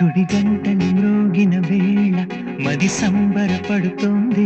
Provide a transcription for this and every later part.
గుడి గంటలు మ్రోగిన వేళ మది సంబరపడుతోంది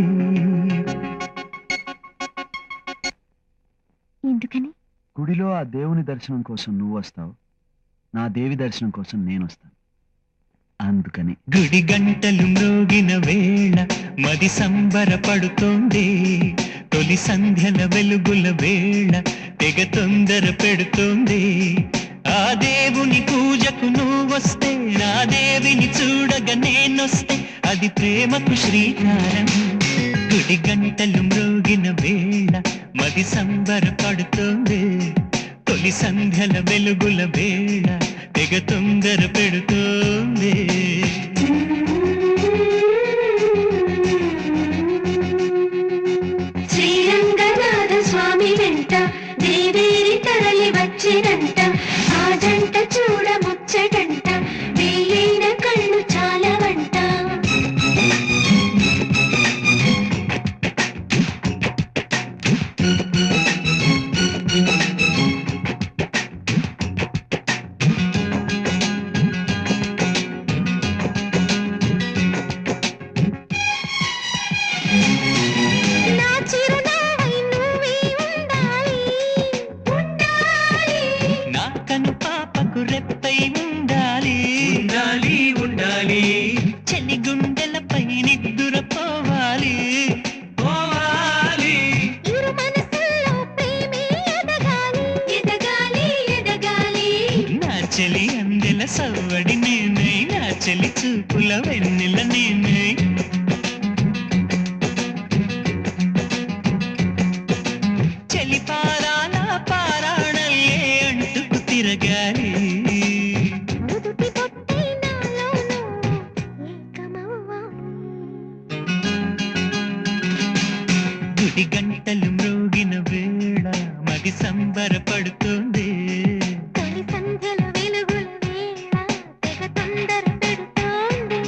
ఎందుకని గుడిలో ఆ దేవుని దర్శనం కోసం నువ్వు వస్తావు నా దేవి దర్శనం కోసం నేను వస్తాను అందుకని గుడి గంటలు మ్రోగిన వేళ మది సంబరపడుతోంది తొలి సంధ్యల వెలుగుల వేళ తెగ తొందర పెడుతోంది ఆ దేవుని పూజకు నువ్వొస్తే నా దేవిని చూడగా నేనొస్తే అది ప్రేమకు శ్రీకారం గుడి గంటలు మ్రోగిన వేళ మది సంబరపడుతోంది తొలి సంధ్యల వెలుగుల వేళ తెగ తొందర పెడుతోంది శ్రీరంగనాథ స్వామి వెంట దేవేరి తరలి వచ్చినంట ఆ జంట చూడ ముచ్చటంట వేయైన కళ్ళు చాలవంట నా చిరునవ్వై నువ్వే ఉండాలి ఉండాలి నా కను పాపకు రెప్పై ఉండాలి ఉండాలి ఉండాలి చెలి గుండెలపై నిద్దుర పోవాలి పోవాలి ఇరు మనసుల్లో ప్రేమే ఎదగాలి ఎదగాలి ఎదగాలి నా చెలి అందెల సవ్వడి నేనై నా చెలి చూపుల వెన్నెల నేనై చెలి పారాల పారాణల్లే అంటుకు తిరగాలి నుదుటి బొట్టై నాలోనూ ఏకమవ్వాలి గుడి గంటలు మ్రోగిన వేళ మది సంబరపడుతుంది తొలి సంధ్యల వెలుగుల వేళ తెగ తొందర పెడుతోంది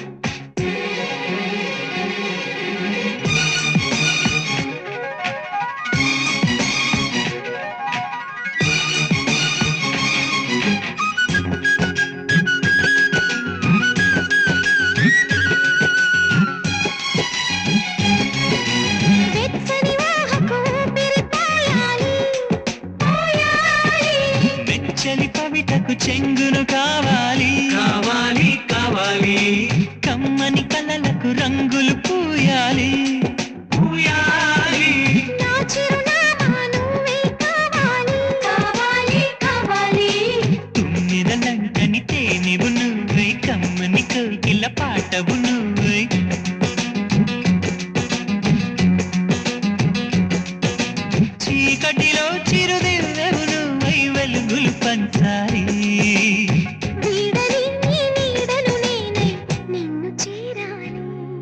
వెచ్చని వాహకు ఊపిరి పోయాలి పోయాలి వెచ్చలి పవిటకు చెంగును కావాలి కావాలి కావాలి కమ్మని కలలకు రంగులు పూయాలి పూయాలి నా చిరునామా నువ్వే కావాలి కావాలి కావాలి తుమ్మిదలంకని తేనెవు నువ్వై కమ్మని కోకిల పాటవు నువ్వై చీకటిలో చిరుదివ్వెవు నువ్వై వెలుగులు పంచాలి వీడని నీ నీడను నేనై నిన్ను చేరాలి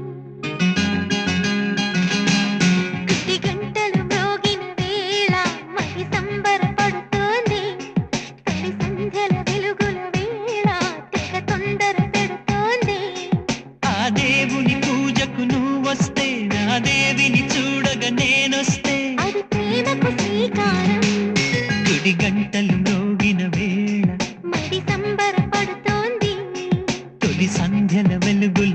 గుడి గంటలు మ్రోగిన వేళ మది సంబరపడుతోంది తొలి సంధ్యల వెలుగుల వేళ తెగ తొందర పెడుతోంది ఆ దేవుని పూజకు నువ్వొస్తే నా దేవిని చూడగా నేనొస్తే అది ప్రేమకు శ్రీకారం గుడి గంటలు మ్రోగిన వేళ మది సంబరపడుతోంది తొలి సంధ్యల వెలుగుల